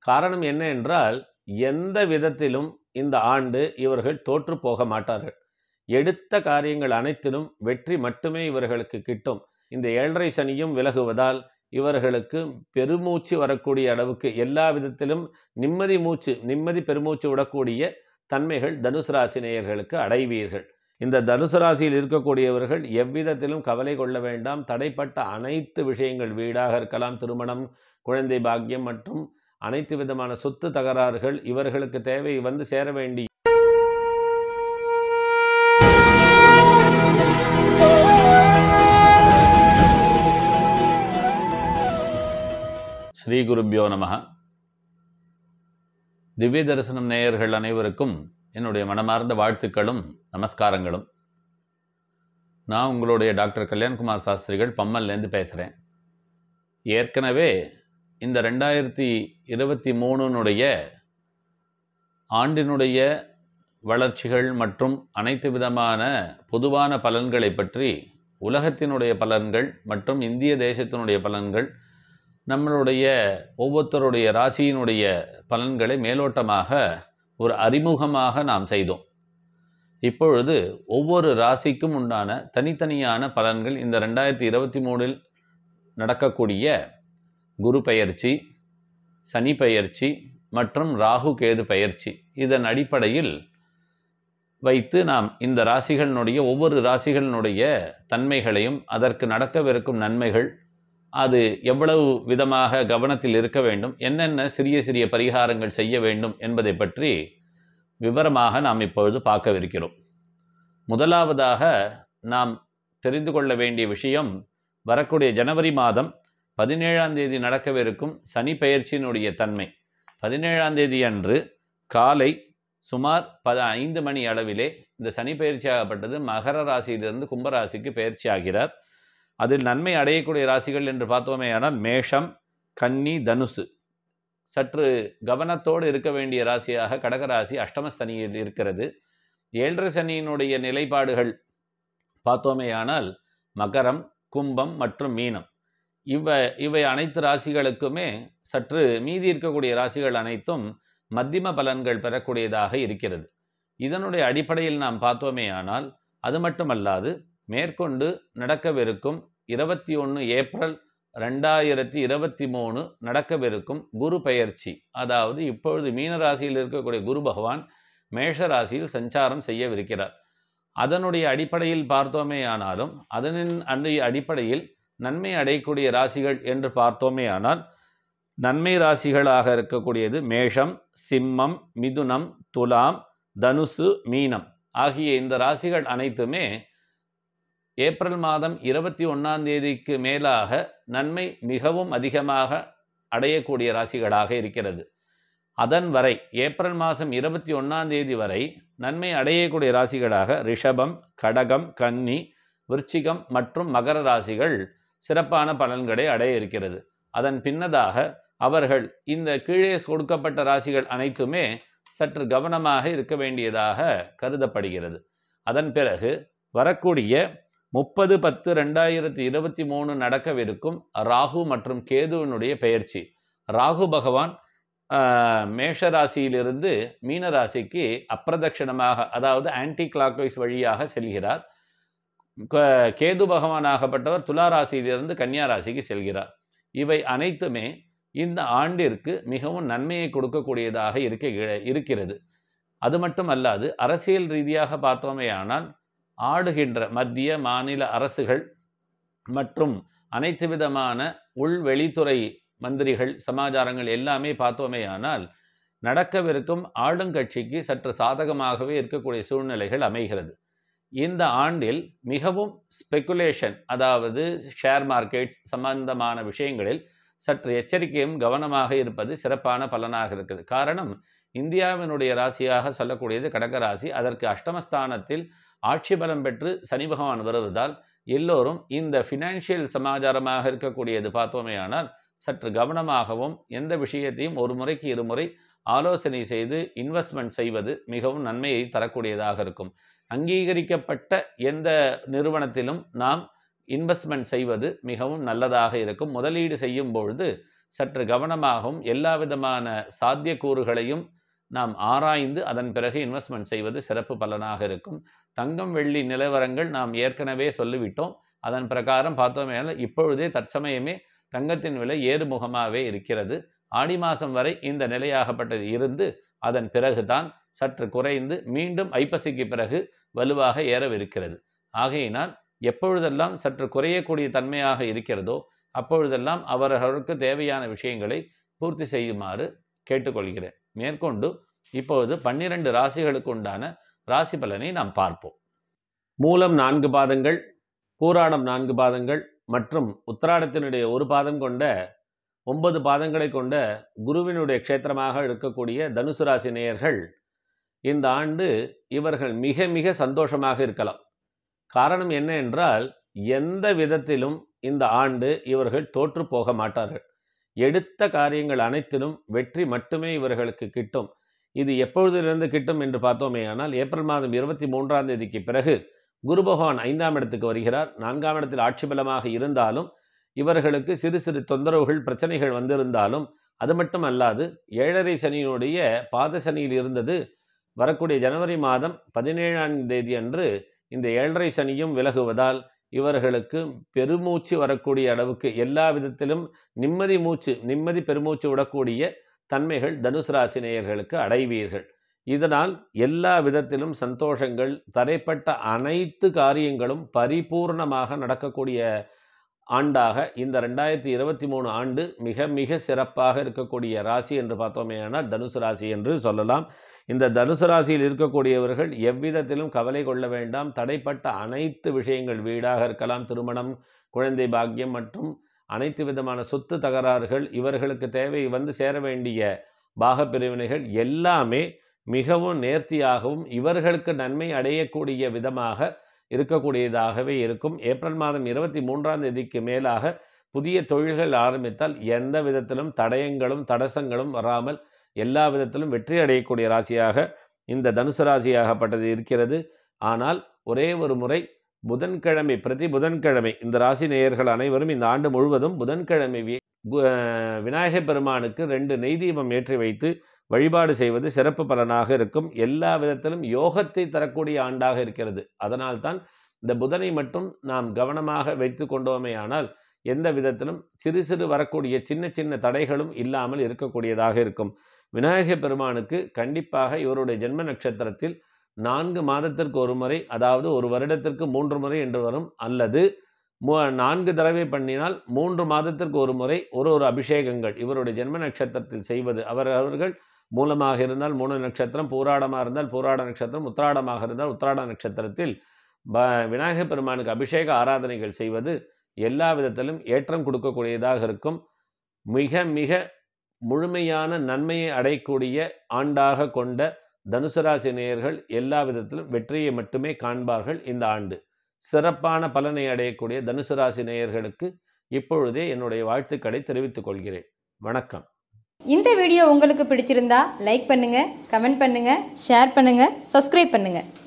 காரணம் என்ன என்றால் எந்த விதத்திலும் இந்த ஆண்டு இவர்கள் தோற்று போக மாட்டார்கள் எடுத்த காரியங்கள் அனைத்திலும் வெற்றி மட்டுமே இவர்களுக்கு கிட்டும் இந்த ஏழரை சனியும் விலகுவதால் இவர்களுக்கு பெருமூச்சு வரக்கூடிய அளவுக்கு எல்லா விதத்திலும் நிம்மதி மூச்சு நிம்மதி பெருமூச்சு விடக்கூடிய தன்மைகள் தனுசு ராசி நேயர்களுக்கு அடைவீர்கள் இந்த தனுசு ராசியில் இருக்கக்கூடியவர்கள் எவ்விதத்திலும் கவலை கொள்ள வேண்டாம் தடைப்பட்ட அனைத்து விஷயங்கள் வீடாக இருக்கலாம் திருமணம் குழந்தை பாக்கியம் மற்றும் அனைத்து விதமான சொத்து தகராறுகள் இவர்களுக்கு தேவை வந்து சேர வேண்டி ஸ்ரீ குருப்பியோ நமக திவ்ய தரிசனம் நேயர்கள் அனைவருக்கும் என்னுடைய மனமார்ந்த வாழ்த்துக்களும் நமஸ்காரங்களும் நான் உங்களுடைய டாக்டர் கல்யாண்குமார் சாஸ்திரிகள் பம்மல்லேருந்து பேசுகிறேன் ஏற்கனவே இந்த ரெண்டாயிரத்தி இருபத்தி மூணுனுடைய ஆண்டினுடைய வளர்ச்சிகள் மற்றும் அனைத்து விதமான பொதுவான பலன்களை பற்றி உலகத்தினுடைய பலன்கள் மற்றும் இந்திய தேசத்தினுடைய பலன்கள் நம்மளுடைய ஒவ்வொருத்தருடைய ராசியினுடைய பலன்களை மேலோட்டமாக ஒரு அறிமுகமாக நாம் செய்தோம் இப்பொழுது ஒவ்வொரு ராசிக்கும் உண்டான தனித்தனியான பலன்கள் இந்த ரெண்டாயிரத்தி இருபத்தி மூணில் நடக்கக்கூடிய குரு பெயர்ச்சி சனி பெயர்ச்சி மற்றும் ராகு கேது பெயர்ச்சி இதன் அடிப்படையில் வைத்து நாம் இந்த ராசிகளினுடைய ஒவ்வொரு ராசிகளினுடைய தன்மைகளையும் அதற்கு நடக்கவிருக்கும் நன்மைகள் அது எவ்வளவு விதமாக கவனத்தில் இருக்க வேண்டும் என்னென்ன சிறிய சிறிய பரிகாரங்கள் செய்ய வேண்டும் என்பதை பற்றி விவரமாக நாம் இப்பொழுது பார்க்கவிருக்கிறோம் முதலாவதாக நாம் தெரிந்து கொள்ள வேண்டிய விஷயம் வரக்கூடிய ஜனவரி மாதம் பதினேழாம் தேதி நடக்கவிருக்கும் சனி பெயர்ச்சியினுடைய தன்மை பதினேழாம் தேதி அன்று காலை சுமார் பத ஐந்து மணி அளவிலே இந்த சனி பயிற்சியாகப்பட்டது மகர ராசியிலிருந்து கும்பராசிக்கு பயிற்சி ஆகிறார் அதில் நன்மை அடையக்கூடிய ராசிகள் என்று பார்த்தோமேயானால் மேஷம் கன்னி தனுசு சற்று கவனத்தோடு இருக்க வேண்டிய ராசியாக கடகராசி அஷ்டம சனியில் இருக்கிறது ஏழரை சனியினுடைய நிலைப்பாடுகள் பார்த்தோமேயானால் மகரம் கும்பம் மற்றும் மீனம் இவ இவை அனைத்து ராசிகளுக்குமே சற்று மீதி இருக்கக்கூடிய ராசிகள் அனைத்தும் மத்தியம பலன்கள் பெறக்கூடியதாக இருக்கிறது இதனுடைய அடிப்படையில் நாம் பார்த்தோமேயானால் அது மட்டுமல்லாது மேற்கொண்டு நடக்கவிருக்கும் இருபத்தி ஒன்று ஏப்ரல் ரெண்டாயிரத்தி இருபத்தி மூணு நடக்கவிருக்கும் குரு பெயர்ச்சி அதாவது இப்பொழுது மீனராசியில் இருக்கக்கூடிய குரு பகவான் மேஷ ராசியில் சஞ்சாரம் செய்யவிருக்கிறார் அதனுடைய அடிப்படையில் பார்த்தோமே ஆனாலும் அதனின் அன்றைய அடிப்படையில் நன்மை அடையக்கூடிய ராசிகள் என்று பார்த்தோமே ஆனால் நன்மை ராசிகளாக இருக்கக்கூடியது மேஷம் சிம்மம் மிதுனம் துலாம் தனுசு மீனம் ஆகிய இந்த ராசிகள் அனைத்துமே ஏப்ரல் மாதம் இருபத்தி ஒன்றாம் தேதிக்கு மேலாக நன்மை மிகவும் அதிகமாக அடையக்கூடிய ராசிகளாக இருக்கிறது அதன் வரை ஏப்ரல் மாதம் இருபத்தி ஒன்றாம் தேதி வரை நன்மை அடையக்கூடிய ராசிகளாக ரிஷபம் கடகம் கன்னி விருச்சிகம் மற்றும் மகர ராசிகள் சிறப்பான பலன்களை அடைய இருக்கிறது அதன் பின்னதாக அவர்கள் இந்த கீழே கொடுக்கப்பட்ட ராசிகள் அனைத்துமே சற்று கவனமாக இருக்க வேண்டியதாக கருதப்படுகிறது அதன் பிறகு வரக்கூடிய முப்பது பத்து ரெண்டாயிரத்தி இருபத்தி மூணு நடக்கவிருக்கும் ராகு மற்றும் கேதுவினுடைய பெயர்ச்சி ராகு பகவான் மேஷ ராசியிலிருந்து மீன ராசிக்கு அப்பிரதட்சிணமாக அதாவது ஆன்டி கிளாக்வைஸ் வழியாக செல்கிறார் கேது பகவானாகப்பட்டவர் துலா ராசியிலிருந்து கன்னியா ராசிக்கு செல்கிறார் இவை அனைத்துமே இந்த ஆண்டிற்கு மிகவும் நன்மையை கொடுக்கக்கூடியதாக இருக்க இருக்கிறது அது மட்டும் அல்லாது அரசியல் ரீதியாக பார்த்தோமே ஆனால் ஆடுகின்ற மத்திய மாநில அரசுகள் மற்றும் அனைத்து விதமான உள் வெளித்துறை மந்திரிகள் சமாச்சாரங்கள் எல்லாமே பார்த்தோமே ஆனால் நடக்கவிருக்கும் ஆளுங்கட்சிக்கு சற்று சாதகமாகவே இருக்கக்கூடிய சூழ்நிலைகள் அமைகிறது இந்த ஆண்டில் மிகவும் ஸ்பெக்குலேஷன் அதாவது ஷேர் மார்க்கெட்ஸ் சம்பந்தமான விஷயங்களில் சற்று எச்சரிக்கையும் கவனமாக இருப்பது சிறப்பான பலனாக இருக்குது காரணம் இந்தியாவினுடைய ராசியாக சொல்லக்கூடியது கடகராசி அதற்கு அஷ்டமஸ்தானத்தில் ஆட்சி பலம் பெற்று சனி பகவான் வருவதால் எல்லோரும் இந்த ஃபினான்ஷியல் சமாச்சாரமாக இருக்கக்கூடியது பார்த்தோமே ஆனால் சற்று கவனமாகவும் எந்த விஷயத்தையும் ஒரு முறைக்கு இருமுறை ஆலோசனை செய்து இன்வெஸ்ட்மெண்ட் செய்வது மிகவும் நன்மையை தரக்கூடியதாக இருக்கும் அங்கீகரிக்கப்பட்ட எந்த நிறுவனத்திலும் நாம் இன்வெஸ்ட்மெண்ட் செய்வது மிகவும் நல்லதாக இருக்கும் முதலீடு செய்யும் பொழுது சற்று கவனமாகவும் எல்லா விதமான சாத்தியக்கூறுகளையும் நாம் ஆராய்ந்து அதன் பிறகு இன்வெஸ்ட்மெண்ட் செய்வது சிறப்பு பலனாக இருக்கும் தங்கம் வெள்ளி நிலவரங்கள் நாம் ஏற்கனவே சொல்லிவிட்டோம் அதன் பிரகாரம் பார்த்தோமே இப்பொழுதே தற்சமயமே தங்கத்தின் விலை ஏறுமுகமாகவே இருக்கிறது ஆடி மாதம் வரை இந்த நிலையாகப்பட்டது இருந்து அதன் பிறகுதான் சற்று குறைந்து மீண்டும் ஐப்பசிக்கு பிறகு வலுவாக ஏறவிருக்கிறது ஆகையினால் எப்பொழுதெல்லாம் சற்று குறையக்கூடிய தன்மையாக இருக்கிறதோ அப்பொழுதெல்லாம் அவர்களுக்கு தேவையான விஷயங்களை பூர்த்தி செய்யுமாறு கேட்டுக்கொள்கிறேன் மேற்கொண்டு இப்பொழுது பன்னிரண்டு ராசிகளுக்கு உண்டான ராசி பலனை நாம் பார்ப்போம் மூலம் நான்கு பாதங்கள் பூராடம் நான்கு பாதங்கள் மற்றும் உத்திராடத்தினுடைய ஒரு பாதம் கொண்ட ஒன்பது பாதங்களை கொண்ட குருவினுடைய க்ஷேத்திரமாக இருக்கக்கூடிய தனுசு ராசி நேயர்கள் இந்த ஆண்டு இவர்கள் மிக மிக சந்தோஷமாக இருக்கலாம் காரணம் என்ன என்றால் எந்த விதத்திலும் இந்த ஆண்டு இவர்கள் தோற்று போக மாட்டார்கள் எடுத்த காரியங்கள் அனைத்திலும் வெற்றி மட்டுமே இவர்களுக்கு கிட்டும் இது எப்பொழுதிலிருந்து கிட்டும் என்று பார்த்தோமே ஆனால் ஏப்ரல் மாதம் இருபத்தி மூன்றாம் தேதிக்கு பிறகு குரு பகவான் ஐந்தாம் இடத்துக்கு வருகிறார் நான்காம் இடத்தில் ஆட்சி பலமாக இருந்தாலும் இவர்களுக்கு சிறு சிறு தொந்தரவுகள் பிரச்சனைகள் வந்திருந்தாலும் அது மட்டும் அல்லாது ஏழரை சனியினுடைய பாத சனியில் இருந்தது வரக்கூடிய ஜனவரி மாதம் பதினேழாம் தேதி அன்று இந்த ஏழரை சனியும் விலகுவதால் இவர்களுக்கு பெருமூச்சு வரக்கூடிய அளவுக்கு எல்லா விதத்திலும் நிம்மதி மூச்சு நிம்மதி பெருமூச்சு விடக்கூடிய தன்மைகள் தனுசு ராசி நேயர்களுக்கு அடைவீர்கள் இதனால் எல்லா விதத்திலும் சந்தோஷங்கள் தடைப்பட்ட அனைத்து காரியங்களும் பரிபூர்ணமாக நடக்கக்கூடிய ஆண்டாக இந்த ரெண்டாயிரத்தி இருபத்தி மூணு ஆண்டு மிக மிக சிறப்பாக இருக்கக்கூடிய ராசி என்று பார்த்தோமே ஆனால் தனுசு ராசி என்று சொல்லலாம் இந்த தனுசு ராசியில் இருக்கக்கூடியவர்கள் எவ்விதத்திலும் கவலை கொள்ள வேண்டாம் தடைப்பட்ட அனைத்து விஷயங்கள் வீடாக இருக்கலாம் திருமணம் குழந்தை பாக்கியம் மற்றும் அனைத்து விதமான சொத்து தகராறுகள் இவர்களுக்கு தேவை வந்து சேர வேண்டிய பாகப்பிரிவினைகள் எல்லாமே மிகவும் நேர்த்தியாகவும் இவர்களுக்கு நன்மை அடையக்கூடிய விதமாக இருக்கக்கூடியதாகவே இருக்கும் ஏப்ரல் மாதம் இருபத்தி மூன்றாம் தேதிக்கு மேலாக புதிய தொழில்கள் ஆரம்பித்தால் எந்த விதத்திலும் தடயங்களும் தடசங்களும் வராமல் எல்லா விதத்திலும் வெற்றி அடையக்கூடிய ராசியாக இந்த தனுசு ராசியாகப்பட்டது இருக்கிறது ஆனால் ஒரே ஒரு முறை புதன்கிழமை பிரதி புதன்கிழமை இந்த ராசி நேயர்கள் அனைவரும் இந்த ஆண்டு முழுவதும் புதன்கிழமை வி- கு- அஹ் விநாயகப் பெருமானுக்கு ரெண்டு நெய் தீபம் ஏற்றி வைத்து வழிபாடு செய்வது சிறப்பு பலனாக இருக்கும் எல்லா விதத்திலும் யோகத்தை தரக்கூடிய ஆண்டாக இருக்கிறது அதனால்தான் இந்த புதனை மட்டும் நாம் கவனமாக வைத்து கொண்டோமே ஆனால் எந்த விதத்திலும் சிறு சிறு வரக்கூடிய சின்ன சின்ன தடைகளும் இல்லாமல் இருக்கக்கூடியதாக இருக்கும் விநாயக பெருமானுக்கு கண்டிப்பாக இவருடைய ஜென்ம நட்சத்திரத்தில் நான்கு மாதத்திற்கு ஒரு முறை அதாவது ஒரு வருடத்திற்கு மூன்று முறை என்று வரும் அல்லது மூ நான்கு தடவை பண்ணினால் மூன்று மாதத்திற்கு ஒரு முறை ஒரு ஒரு அபிஷேகங்கள் இவருடைய ஜென்ம நட்சத்திரத்தில் செய்வது அவர் அவர்கள் மூலமாக இருந்தால் மூல நட்சத்திரம் பூராடமாக இருந்தால் பூராட நட்சத்திரம் உத்திராடமாக இருந்தால் உத்திராட நட்சத்திரத்தில் ப விநாயகப் பெருமானுக்கு அபிஷேக ஆராதனைகள் செய்வது எல்லா விதத்திலும் ஏற்றம் கொடுக்கக்கூடியதாக இருக்கும் மிக மிக முழுமையான நன்மையை அடையக்கூடிய ஆண்டாக கொண்ட தனுசு ராசி நேயர்கள் எல்லா விதத்திலும் வெற்றியை மட்டுமே காண்பார்கள் இந்த ஆண்டு சிறப்பான பலனை அடையக்கூடிய தனுசு ராசி நேயர்களுக்கு இப்பொழுதே என்னுடைய வாழ்த்துக்களை தெரிவித்துக் கொள்கிறேன் வணக்கம் இந்த வீடியோ உங்களுக்கு பிடிச்சிருந்தா லைக் பண்ணுங்க கமெண்ட் பண்ணுங்க ஷேர் பண்ணுங்க சப்ஸ்கிரைப் பண்ணுங்க